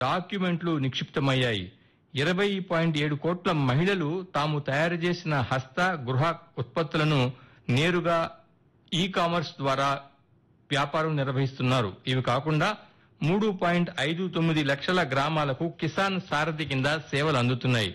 డాక్యుమెంట్లు నిక్షిప్తమయ్యాయి ఇరవై పాయింట్ ఏడు కోట్ల మహిళలు తాము తయారు చేసిన హస్త గృహ ఉత్పత్తులను నేరుగా ఈ కామర్స్ ద్వారా వ్యాపారం నిర్వహిస్తున్నారు ఇవి కాకుండా మూడు పాయింట్ ఐదు తొమ్మిది లక్షల గ్రామాలకు కిసాన్ సారథి కింద సేవలు అందుతున్నాయి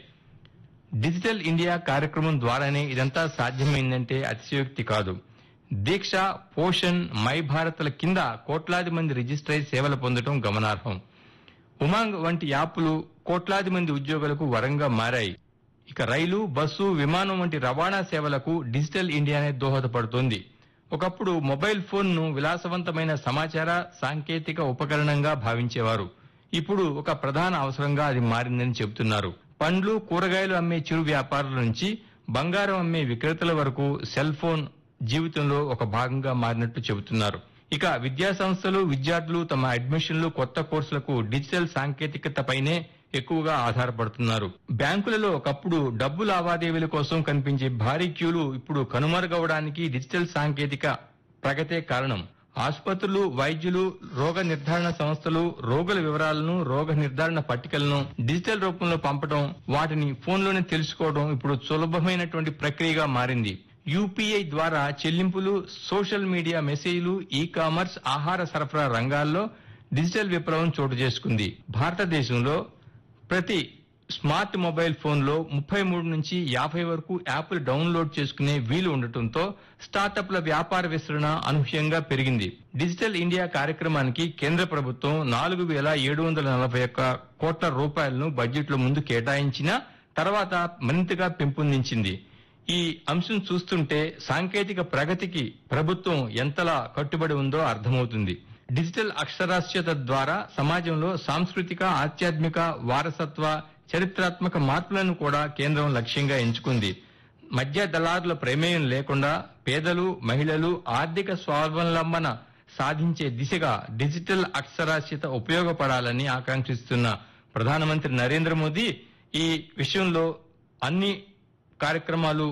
డిజిటల్ ఇండియా కార్యక్రమం ద్వారానే ఇదంతా సాధ్యమైందంటే అతిశయోక్తి కాదు దీక్ష పోషణ్ మై భారత్ల కింద కోట్లాది మంది రిజిస్టర్ అయి సేవలు పొందడం గమనార్హం ఉమాంగ్ వంటి యాప్లు కోట్లాది మంది ఉద్యోగులకు వరంగా మారాయి ఇక రైలు బస్సు విమానం వంటి రవాణా సేవలకు డిజిటల్ ఇండియానే దోహదపడుతోంది ఒకప్పుడు మొబైల్ ఫోన్ ను విలాసవంతమైన సమాచార సాంకేతిక ఉపకరణంగా భావించేవారు ఇప్పుడు ఒక ప్రధాన అవసరంగా అది మారిందని చెబుతున్నారు పండ్లు కూరగాయలు అమ్మే చిరు వ్యాపారుల నుంచి బంగారం అమ్మే విక్రేతల వరకు సెల్ ఫోన్ జీవితంలో ఒక భాగంగా మారినట్టు చెబుతున్నారు ఇక విద్యా సంస్థలు విద్యార్థులు తమ అడ్మిషన్లు కొత్త కోర్సులకు డిజిటల్ సాంకేతికతపైనే ఎక్కువగా ఆధారపడుతున్నారు బ్యాంకులలో ఒకప్పుడు డబ్బు లావాదేవీల కోసం కనిపించే భారీ క్యూలు ఇప్పుడు కనుమరుగవడానికి డిజిటల్ సాంకేతిక ప్రగతే కారణం ఆసుపత్రులు వైద్యులు రోగ నిర్ధారణ సంస్థలు రోగుల వివరాలను రోగ నిర్ధారణ పట్టికలను డిజిటల్ రూపంలో పంపడం వాటిని ఫోన్లోనే తెలుసుకోవడం ఇప్పుడు సులభమైనటువంటి ప్రక్రియగా మారింది యూపీఐ ద్వారా చెల్లింపులు సోషల్ మీడియా మెసేజ్లు ఈ కామర్స్ ఆహార సరఫరా రంగాల్లో డిజిటల్ విప్లవం చోటు చేసుకుంది భారతదేశంలో ప్రతి స్మార్ట్ మొబైల్ ఫోన్ లో ముప్పై మూడు నుంచి యాభై వరకు యాప్లు డౌన్లోడ్ చేసుకునే వీలు ఉండటంతో స్టార్టప్ల వ్యాపార విస్తరణ అనూహ్యంగా పెరిగింది డిజిటల్ ఇండియా కార్యక్రమానికి కేంద్ర ప్రభుత్వం నాలుగు వేల ఏడు వందల నలభై ఒక్క కోట్ల రూపాయలను బడ్జెట్ లో ముందు కేటాయించిన తర్వాత మరింతగా పెంపొందించింది ఈ అంశం చూస్తుంటే సాంకేతిక ప్రగతికి ప్రభుత్వం ఎంతలా కట్టుబడి ఉందో అర్థమవుతుంది డిజిటల్ అక్షరాస్యత ద్వారా సమాజంలో సాంస్కృతిక ఆధ్యాత్మిక వారసత్వ చరిత్రాత్మక మార్పులను కూడా కేంద్రం లక్ష్యంగా ఎంచుకుంది మధ్య దళారుల ప్రమేయం లేకుండా పేదలు మహిళలు ఆర్థిక స్వావలంబన సాధించే దిశగా డిజిటల్ అక్షరాస్యత ఉపయోగపడాలని ఆకాంక్షిస్తున్న ప్రధానమంత్రి నరేంద్ర మోదీ ఈ విషయంలో అన్ని కార్యక్రమాలు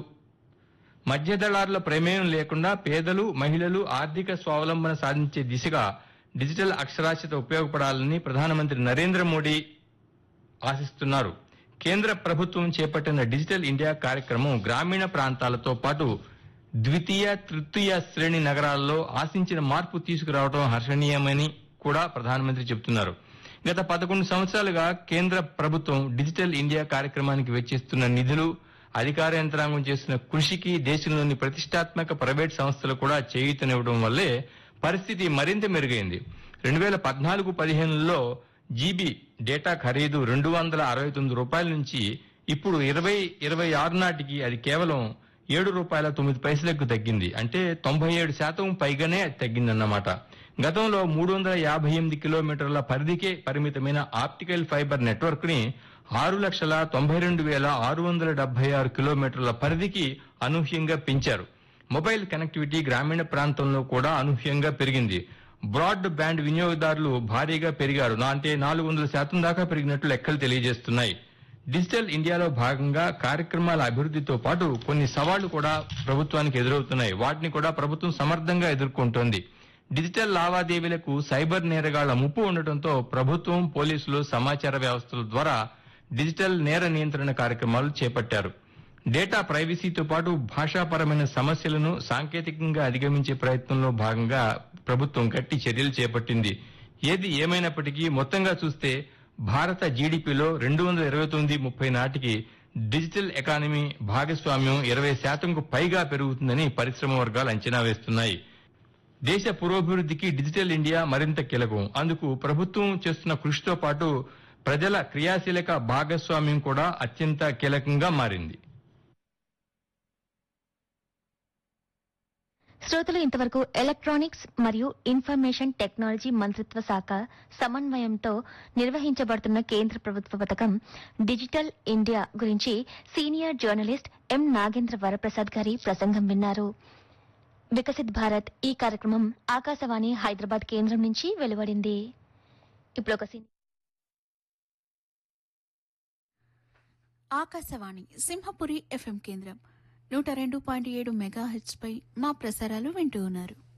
మధ్య దళారుల ప్రమేయం లేకుండా పేదలు మహిళలు ఆర్థిక స్వావలంబన సాధించే దిశగా డిజిటల్ అక్షరాస్యత ఉపయోగపడాలని ప్రధానమంత్రి నరేంద్ర మోడీ ఆశిస్తున్నారు కేంద్ర ప్రభుత్వం చేపట్టిన డిజిటల్ ఇండియా కార్యక్రమం గ్రామీణ ప్రాంతాలతో పాటు ద్వితీయ తృతీయ శ్రేణి నగరాల్లో ఆశించిన మార్పు తీసుకురావడం హర్షణీయమని కూడా ప్రధానమంత్రి చెబుతున్నారు గత పదకొండు సంవత్సరాలుగా కేంద్ర ప్రభుత్వం డిజిటల్ ఇండియా కార్యక్రమానికి వెచ్చిస్తున్న నిధులు అధికార యంత్రాంగం చేస్తున్న కృషికి దేశంలోని ప్రతిష్టాత్మక ప్రైవేట్ సంస్థలు కూడా చేయూతనివ్వడం వల్లే పరిస్థితి మరింత మెరుగైంది రెండు వేల పద్నాలుగు పదిహేనులో జీబీ డేటా ఖరీదు రెండు వందల అరవై తొమ్మిది రూపాయల నుంచి ఇప్పుడు ఇరవై ఇరవై ఆరు నాటికి అది కేవలం ఏడు రూపాయల తొమ్మిది పైసలకు తగ్గింది అంటే తొంభై ఏడు శాతం పైగానే అది తగ్గిందన్నమాట గతంలో మూడు వందల యాభై ఎనిమిది కిలోమీటర్ల పరిధికే పరిమితమైన ఆప్టికల్ ఫైబర్ నెట్వర్క్ ని ఆరు లక్షల తొంభై రెండు వేల ఆరు వందల డెబ్బై ఆరు కిలోమీటర్ల పరిధికి అనూహ్యంగా పెంచారు మొబైల్ కనెక్టివిటీ గ్రామీణ ప్రాంతంలో కూడా అనూహ్యంగా పెరిగింది బ్రాడ్ బ్యాండ్ వినియోగదారులు భారీగా పెరిగారు నా- అంటే నాలుగు వందల శాతం దాకా పెరిగినట్లు లెక్కలు తెలియజేస్తున్నాయి డిజిటల్ ఇండియాలో భాగంగా కార్యక్రమాల అభివృద్ధితో పాటు కొన్ని సవాళ్లు కూడా ప్రభుత్వానికి ఎదురవుతున్నాయి వాటిని కూడా ప్రభుత్వం సమర్థంగా ఎదుర్కొంటోంది డిజిటల్ లావాదేవీలకు సైబర్ నేరగాళ్ల ముప్పు ఉండటంతో ప్రభుత్వం పోలీసులు సమాచార వ్యవస్థల ద్వారా డిజిటల్ నేర నియంత్రణ కార్యక్రమాలు చేపట్టారు డేటా ప్రైవసీతో పాటు భాషాపరమైన సమస్యలను సాంకేతికంగా అధిగమించే ప్రయత్నంలో భాగంగా ప్రభుత్వం గట్టి చర్యలు చేపట్టింది ఏది ఏమైనప్పటికీ మొత్తంగా చూస్తే భారత జీడిపిలో రెండు వందల ఇరవై తొమ్మిది ముప్పై నాటికి డిజిటల్ ఎకానమీ భాగస్వామ్యం ఇరవై శాతంకు పైగా పెరుగుతుందని పరిశ్రమ వర్గాలు అంచనా వేస్తున్నాయి దేశ పురోభివృద్ధికి డిజిటల్ ఇండియా మరింత కీలకం అందుకు ప్రభుత్వం చేస్తున్న కృషితో పాటు ప్రజల క్రియాశీలక భాగస్వామ్యం కూడా అత్యంత కీలకంగా మారింది శ్రోతలు ఇంతవరకు ఎలక్ట్రానిక్స్ మరియు ఇన్ఫర్మేషన్ టెక్నాలజీ మంత్రిత్వ శాఖ సమన్వయంతో నిర్వహించబడుతున్న కేంద్ర ప్రభుత్వ పథకం డిజిటల్ ఇండియా గురించి senior journalist M Nagendra Varaprasad గారి ప్రసంగం విన్నారు వికసిత్ భారత్ ఈ కార్యక్రమం ఆకాశవాణి హైదరాబాద్ కేంద్రం నుంచి వెలువడింది ఇప్పుడు ఒక సీన్ ఆకాశవాణి సింహపురి ఎఫ్ఎం కేంద్రం నూట రెండు పాయింట్ ఏడు మెగా పై మా ప్రసారాలు వింటూ ఉన్నారు